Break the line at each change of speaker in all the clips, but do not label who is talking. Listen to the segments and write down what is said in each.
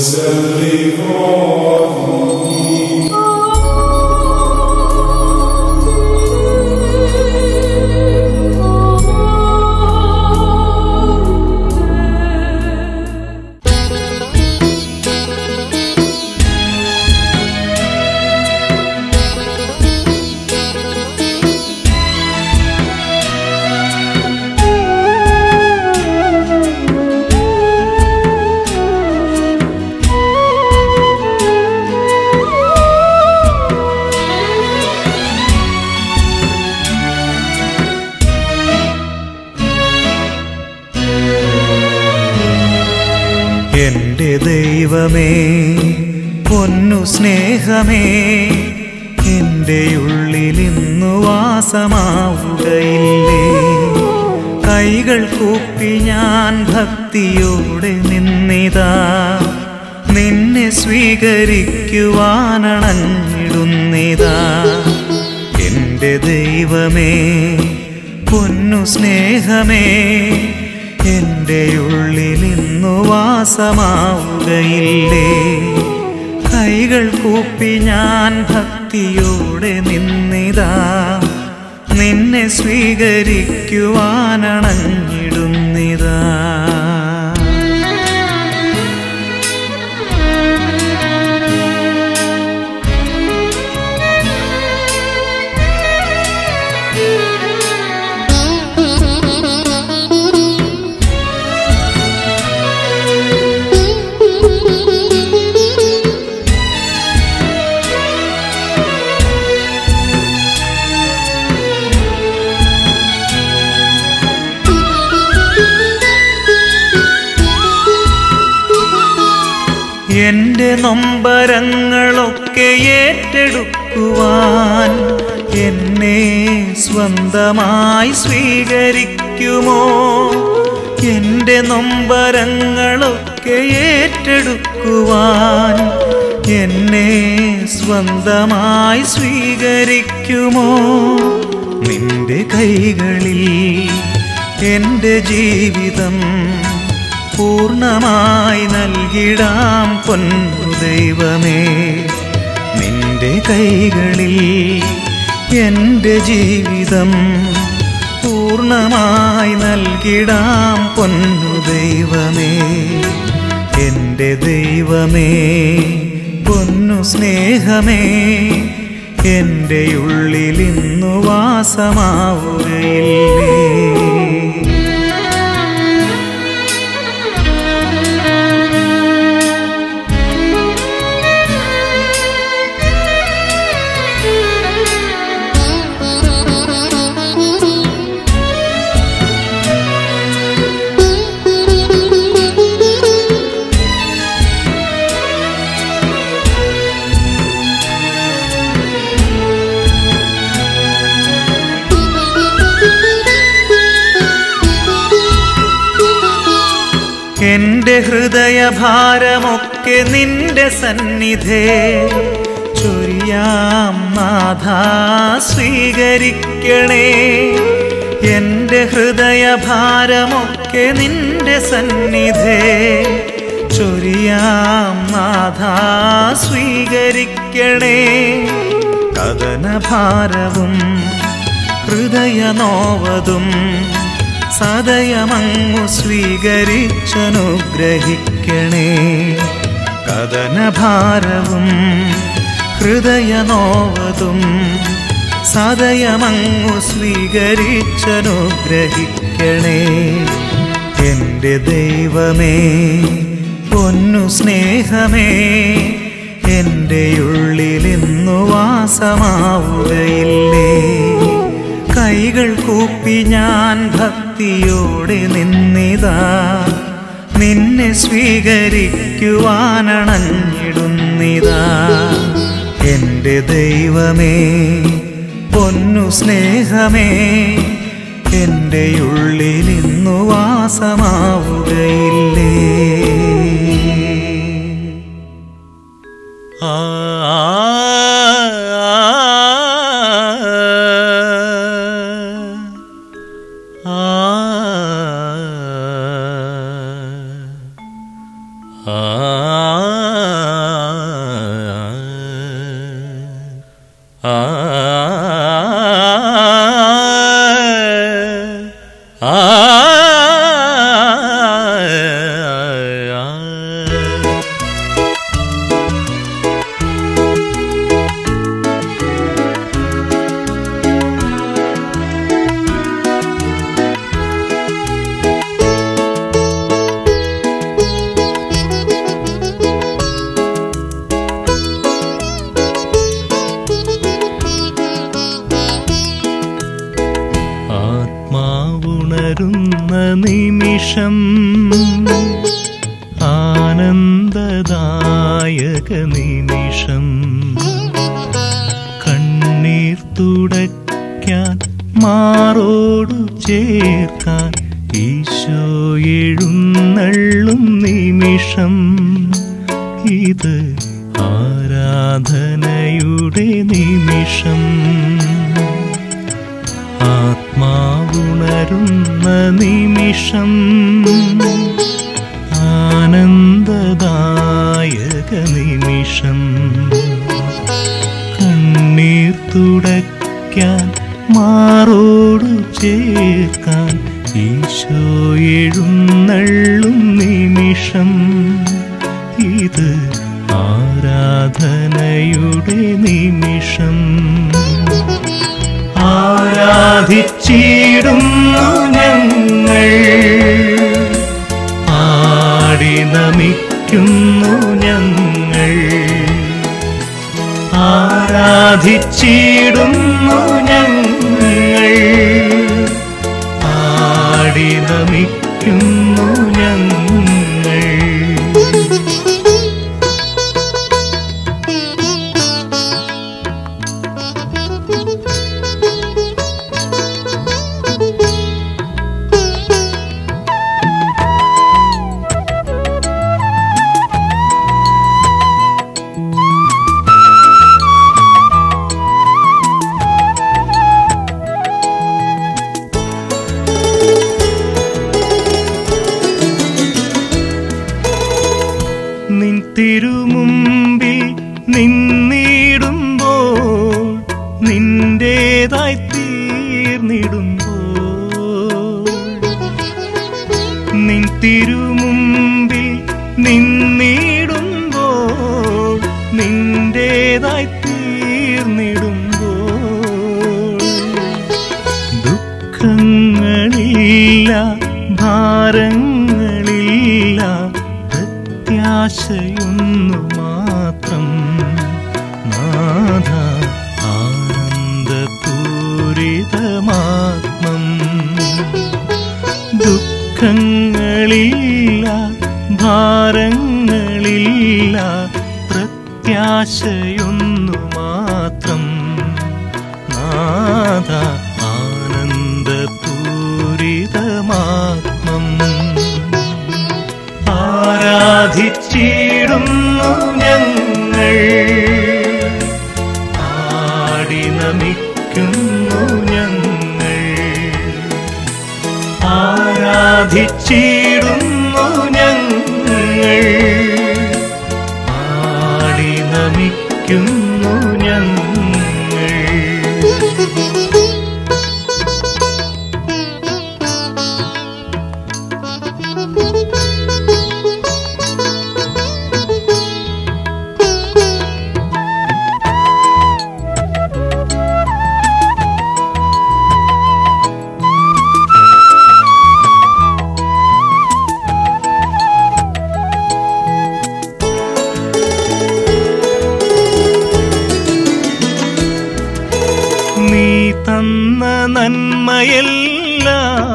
എന്റെ ദൈവമേ പൊന്നു സ്നേഹമേ എന്റെ ഉള്ളിൽ ഇന്നു വാസമാവുകയില്ലേ കൈകൾ കൂപ്പി ഞാൻ ഭക്തിയോടെ നിന്നിതാ നിന്നെ സ്വീകരിക്കുവാനണഞ്ഞിടുന്നിതാ എന്റെ ദൈവമേ പൊന്നു സ്നേഹമേ എന്റെ ഉള്ളിൽ ഇന്നു വാസമാവുകയില്ലേ കൈകൾ കൂപ്പി ഞാൻ ഭക്തിയോടെ നിന്നിതാ നിന്നെ സ്വീകരിക്കുവാനണഞ്ഞിടുന്നിതാ എന്റെ നൊമ്പരങ്ങളൊക്കെ ഏറ്റെടുക്കുവാൻ എന്നെ സ്വന്തമായി സ്വീകരിക്കുമോ എന്റെ നൊമ്പരങ്ങളൊക്കെ ഏറ്റെടുക്കുവാൻ എന്നെ സ്വന്തമായി സ്വീകരിക്കുമോ നിന്റെ കൈകളിൽ എന്റെ ജീവിതം പൂർണ്ണമായി നൽകിടാം പൊന്നു ദൈവമേ നിന്റെ കൈകളിൽ എൻ്റെ ജീവിതം പൂർണ്ണമായി നൽകിടാം പൊന്നു ദൈവമേ എൻ്റെ ദൈവമേ പൊന്നു സ്നേഹമേ എൻ്റെ ഉള്ളിൽ ഇന്നു വാസമാവുകയില്ലേ എന്റെ ഹൃദയഭാരമൊക്കെ നിന്റെ സന്നിധേ ചൊരിയാം നാഥ സ്വീകരിക്കണേ എന്റെ ഹൃദയഭാരമൊക്കെ നിന്റെ സന്നിധേ ചൊരിയാം നാഥ സ്വീകരിക്കണേ കഥനഭാരവും ഹൃദയനോവതും സദയമങ്ങു സ്വീകരിച്ചനുഗ്രഹിക്കണേ കഥനഭാരവും ഹൃദയനോവതും സദയമങ്ങു സ്വീകരിച്ചനുഗ്രഹിക്കണേ എൻ്റെ ദൈവമേ പൊന്നു സ്നേഹമേ എൻ്റെ ഉള്ളിൽ ഇന്നു വാസമാവുകയില്ലേ കൈകൾ കൂപ്പി ഞാൻ ഭക്തിയോടെ നിന്നിതാ നിന്നെ സ്വീകരിക്കുവാനണഞ്ഞിടുന്നിതാ എൻ്റെ ദൈവമേ പൊന്നു സ്നേഹമേ എൻ്റെ ഉള്ളിൽ ഇന്നു വാസമാവുകയില്ലേ ആ ആ ചേർക്കാൻ ഈശോ എഴുന്നള്ളും നിമിഷം ഇത് ആരാധനയുടെ നിമിഷം ആത്മാവുണരുന്ന നിമിഷം ആനന്ദദായക നിമിഷം കണ്ണീർ തുടയ്ക്കാൻ മാറോടു ചേർക്കാൻ ഈശോ എഴുന്നള്ളും നിമിഷം ഇത് ആരാധനയുടെ നിമിഷം ആരാധിച്ചിടുന്നു ഞങ്ങൾ ആടി നമിക്കുന്നു ഞങ്ങൾ ആരാധിച്ചിടുന്നു ഞങ്ങൾ ആടി നമിക്കുന്നു ഞങ്ങൾ നിൻ തിരുമുമ്പിൽ നിന്നിടുമ്പോൾ നിന്റേതായി തീർന്നിടുമ്പോൾ നിൻ തിരുമുമ്പിൽ നിന്നിടുമ്പോൾ നിന്റേതായി തീർന്നിടുമ്പോൾ ദുഃഖങ്ങളില്ല ഭാരങ്ങളില്ല പ്രത്യാശയൊന്നു മാത്രം നാഥ ആനന്ദപൂരിതമാത്മം ദുഃഖങ്ങളില്ല ഭാരങ്ങളില്ല പ്രത്യാശയൊന്നു മാത്രം നാഥ ആനന്ദപൂരിതമാത്മം ആരാധിച്ചിടുന്നു ഞങ്ങൾ ആടി നമിക്കുന്നു ഞങ്ങൾ ആരാധിച്ചിടുന്നു ഞങ്ങൾ ആടി നമിക്കുന്നു ഞങ്ങൾ നീ തന്ന നന്മയെല്ലാം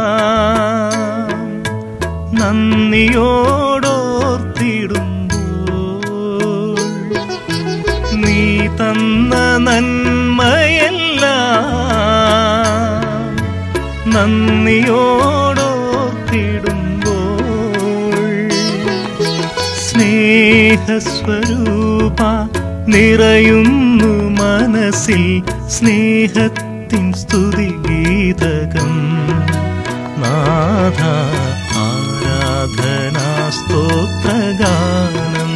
നന്ദിയോടോർത്തിടുമ്പോൾ നീ തന്ന നന്മയെല്ലാം നന്ദിയോടോർത്തിടുമ്പോൾ സ്നേഹസ്വരൂപ നിറയുന്നു മനസ്സിൽ സ്നേഹത്തിൻ സ്തുതിഗീതകം നാഥ ആരാധനാ സ്തോത്രഗാനം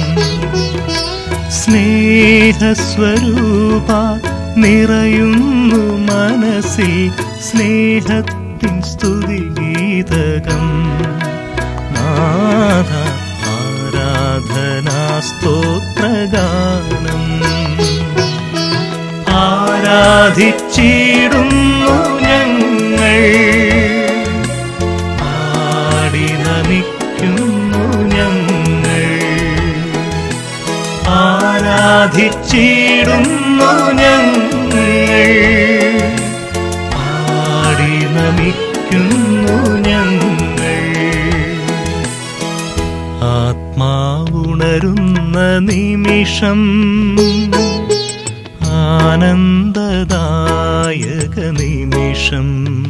സ്നേഹസ്വരൂപ നിറയുന്നു മനസ്സിൽ സ്നേഹത്തിൻ സ്തുതിഗീതകം നാഥ ആരാധനാ സ്തോത്രഗാനം ആരാധിച്ചിടുന്നു ഞങ്ങൾ ആടി നമിക്കുന്നു ഞങ്ങൾ ആരാധിച്ചിടുന്നു ഞങ്ങൾ ആടി നമിക്കുന്നു ഞങ്ങൾ ആത്മാവുണരുന്ന നിമിഷം ആനന്ദദായക നിമിഷം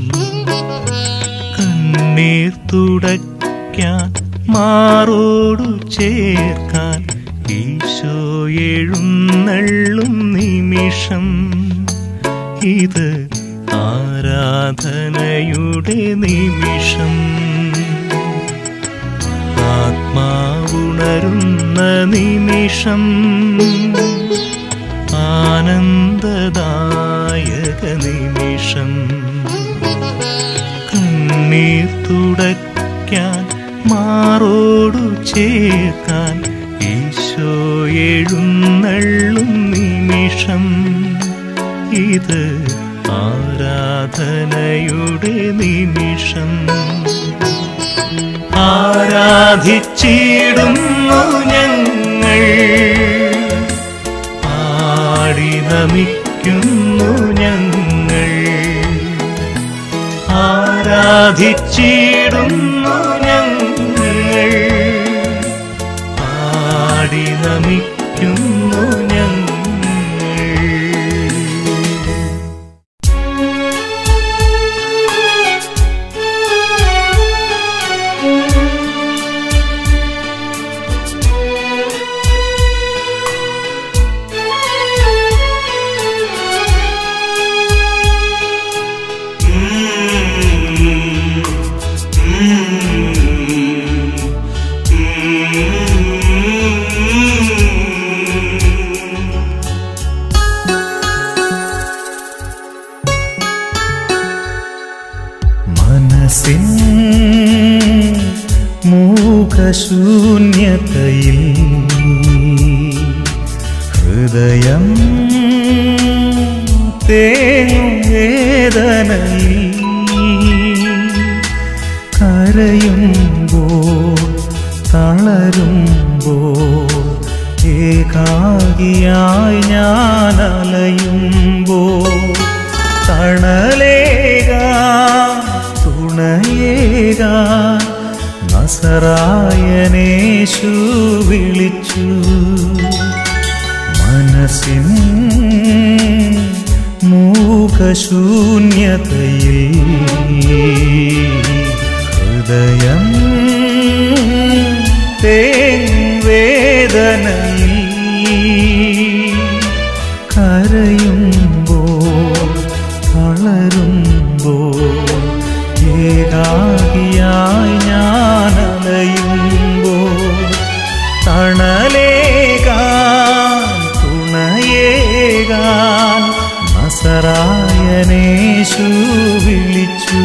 കണ്ണീർ തുടയ്ക്കാൻ മാറോടു ചേർക്കാൻ ഈശോ എഴുന്നള്ളും നിമിഷം ഇത് ആരാധനയുടെ നിമിഷം ആത്മാവുണരുന്ന നിമിഷം ആനന്ദദായക നിമിഷം കണ്ണീർ തുടയ്ക്കാൻ മാറോടു ചേർക്കാൻ ഈശോ എഴുന്നള്ളും നിമിഷം ഇത് ആരാധനയുടെ നിമിഷം ആരാധിച്ചിടുന്നു ഞങ്ങൾ പാടി നമിക്കുന്നു ഞങ്ങൾ ആരാധിച്ചിടുന്നു ഞങ്ങൾ പാടി നമിക്കുന്നു ഞങ്ങൾ മനസ്സിൻ മൂകശൂന്യതയിൽ ഹൃദയം തേങ്ങും വേദനയിൽ കരയുമ്പോൾ തളരുമ്പോൾ ഏകാകിയായി ഞാൻ അലയുമ്പോൾ തണലേകാൻ തുണയേകാൻ നസറായനേശു വിളിച്ചു മനസ്സിൻ മൂകശൂന്യതയിൽ ഹൃദയം തേവേദനയിൽ കരയുമ്പോൾ തളരുമ്പോൾ ഏകാകിയായി ഞാൻ അലയുമ്പോൾ തണലേകാൻ തുണയേകാൻ നസറായനേശു വിളിച്ചു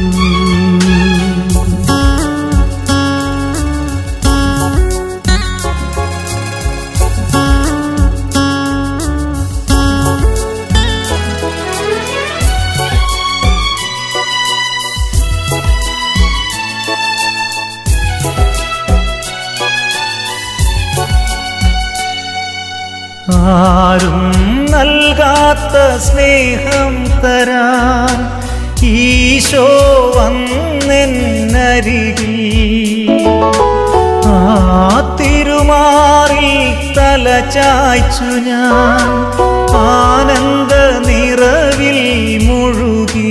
ആരും നൽകാത്ത സ്നേഹം തരാൻ ഈശോ വന്നെന്നരികിൽ ആ തിരുമാറിൽ തല ചായ്ച്ചു ഞാൻ ആനന്ദ നിറവിൽ മുഴുകി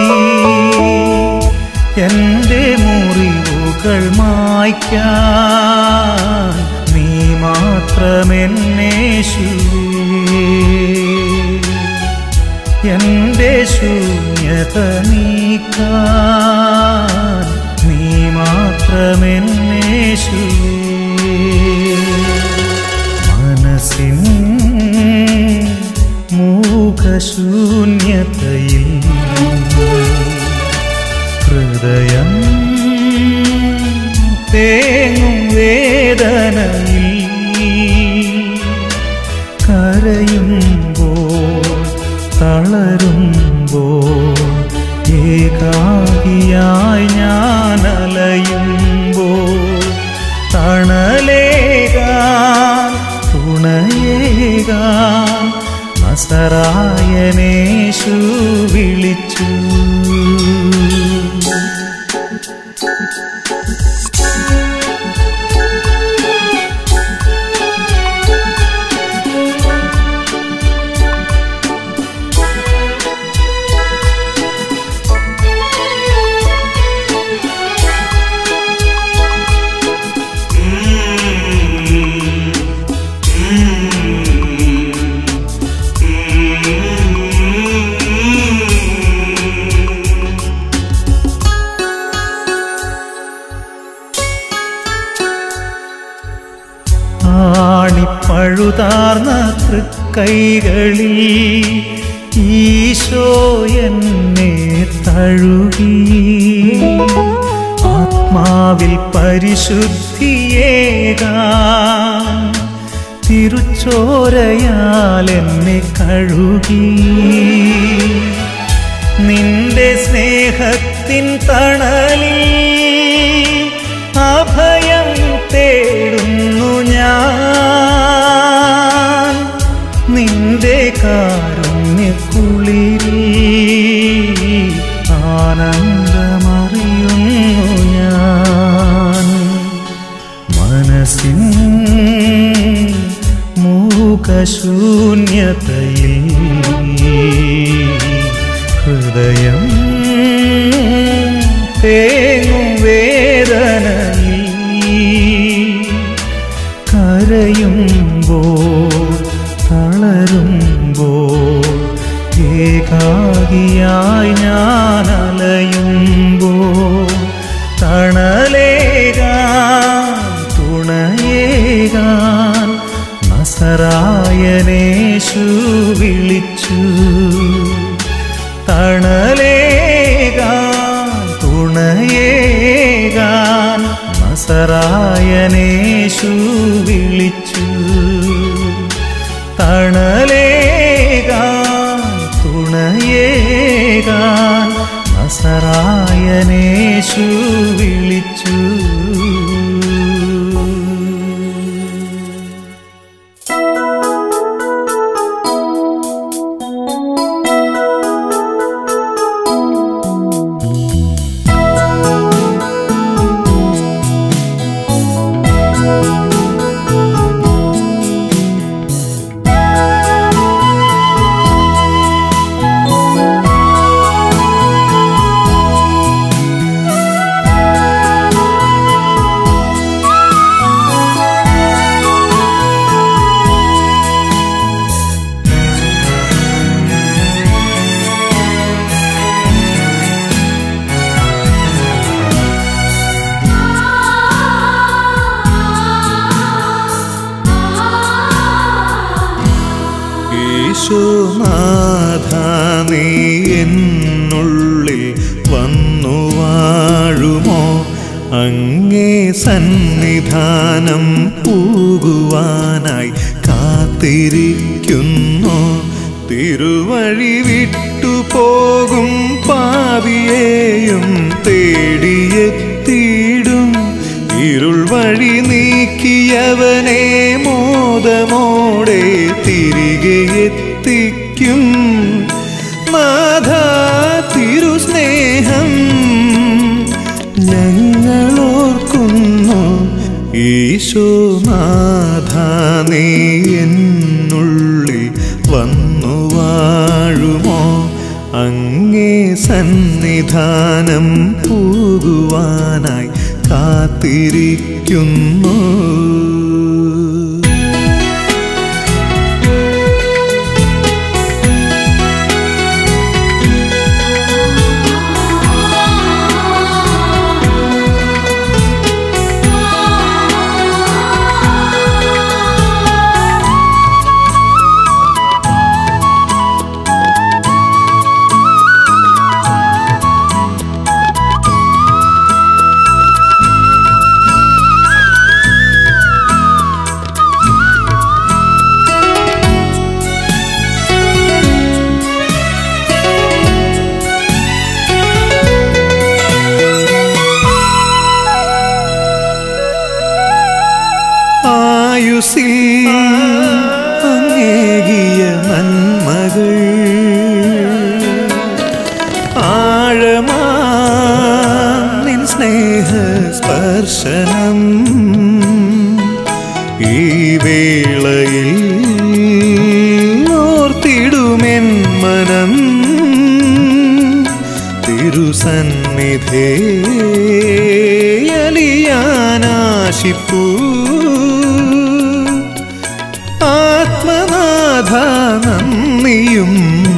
എൻ്റെ മുറിവുകൾ മായ്ക്കാൻ നീ മാത്രമെന്നേശുവേ എൻ്റെ ശൂന്യത നീക്കാൻ നീ മാത്രമെന്നേശുവേ മനസ്സിൻ മൂകശൂന്യതയിൽ ഹൃദയം തേങ്ങും വേദനയിൽ കരയുമ്പോൾ തളരുമ്പോൾ ഏകാകിയായി ഞാൻ അലയുമ്പോൾ തണലേകാൻ തുണയേകാൻ നസറായനേശു വിളിച്ചു ആണിപ്പഴുതാർന്ന തൃക്കൈകളിൽ ഈശോ എന്നെ തഴുകി ആത്മാവിൽ പരിശുദ്ധിയേകാൻ തിരുച്ചോരയാൽ എന്നെ കഴുകി നിന്റെ സ്നേഹത്തിൻ തണലിൽ അഭയം തേടുന്നു ഞാൻ നിന്റെ കാരുണ്യക്കുളിരിൽ ആനന്ദമറിയുന്നു ഞാൻ മനസ്സിൻ മൂകശൂന്യതയിൽ ഹൃദയം തേങ്ങും വേദനയിൽ കരയുമ്പോൾ തളരുമ്പോൾ ഏകാകിയായി ഞാൻ അലയുമ്പോൾ തണലേകാൻ തുണയേകാൻ നസറായനേശു വിളിച്ചു തണലേകാൻ തുണയേകാൻ നസറായനേശു വിളിച്ചു തണലേകാൻ തുണയേകാൻ നസറായനേശു വിളിച്ചു
യേശുനാഥ നീ എന്നുള്ളിൽ വന്നു വാഴുമോ അങ്ങേ സന്നിധാനം പൂകുവാനായി കാത്തിരിക്കുന്നു തിരുവഴി വിട്ടു പോകും പാവിയെയും തേടിയെത്തിയിടും ഇരുൾ വഴി നീക്കിയവനെ മോദമോടെ തിരികെ എത്തിക്കും നാഥ തിരുസ്നേഹം ഞങ്ങളോർക്കുന്നു ഈശോനാഥ നീ എന്നുള്ളിൽ വന്നു വാഴുമോ അങ്ങേ സന്നിധാനം പോകുവാനായി കാത്തിരിക്കുന്നു ആയുസിൽ അങ്ങേകിയ നന്മകൾ ആഴമാ നിൻ സ്നേഹ സ്പർശനം ഈ വേളയിൽ ഓർത്തിടുമെൻ മനം തിരുസന്നിധേ അലിയാനാശിപ്പൂ ആത്മനാഥ നന്ദിയും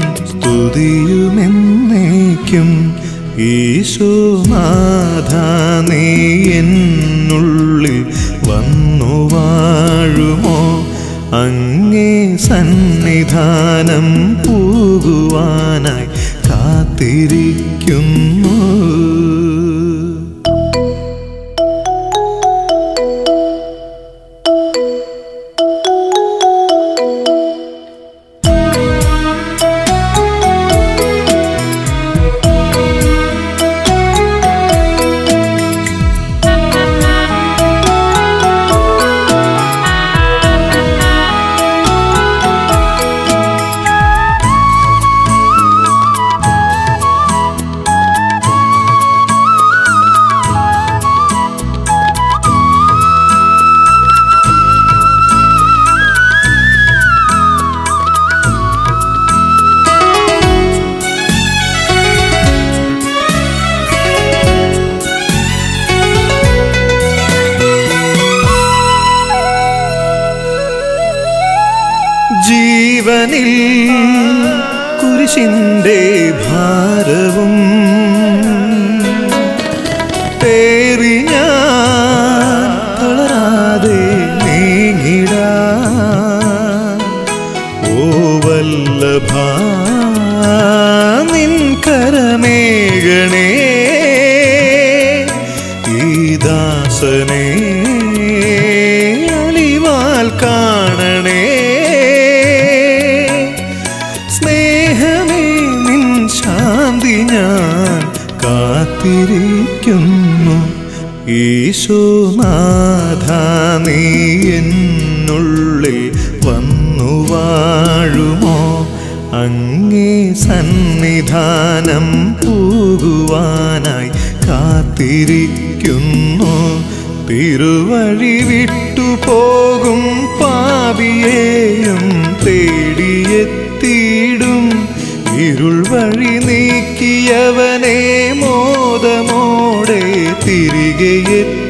സ്തുതിയുമെന്നേക്കും ഈശോനാഥ നീ എന്നുള്ളിൽ വന്നു വാഴുമോ അങ്ങേ സന്നിധാനം പോകുവാനായി കാത്തിരിക്കുന്നു ജീവനിൽ കുരിശിൻ്റെ ഭാരവും പേറി ഞാൻ തളരാതെ നീങ്ങിടാ ഓ വല്ലഭ നിൻ കരമേകണേ ഈ ദാസനെ അലിവാൽ കാണണേ സ്നേഹമേ നിൻ ശാന്തി ഞാൻ കാത്തിരിക്കുന്നു ഈശോനാഥ നീ എന്നുള്ളിൽ വന്നു വാഴുമോ അങ്ങേ സന്നിധാനം പോകുവാനായി കാത്തിരിക്കുന്നു തിരുവഴി വിട്ടു പോകും പാപിയെയും തേടിയെത്തിയിടും ഇരുൾ വഴി നീക്കിയവനെ മോദമോടെ തിരികെ എത്തി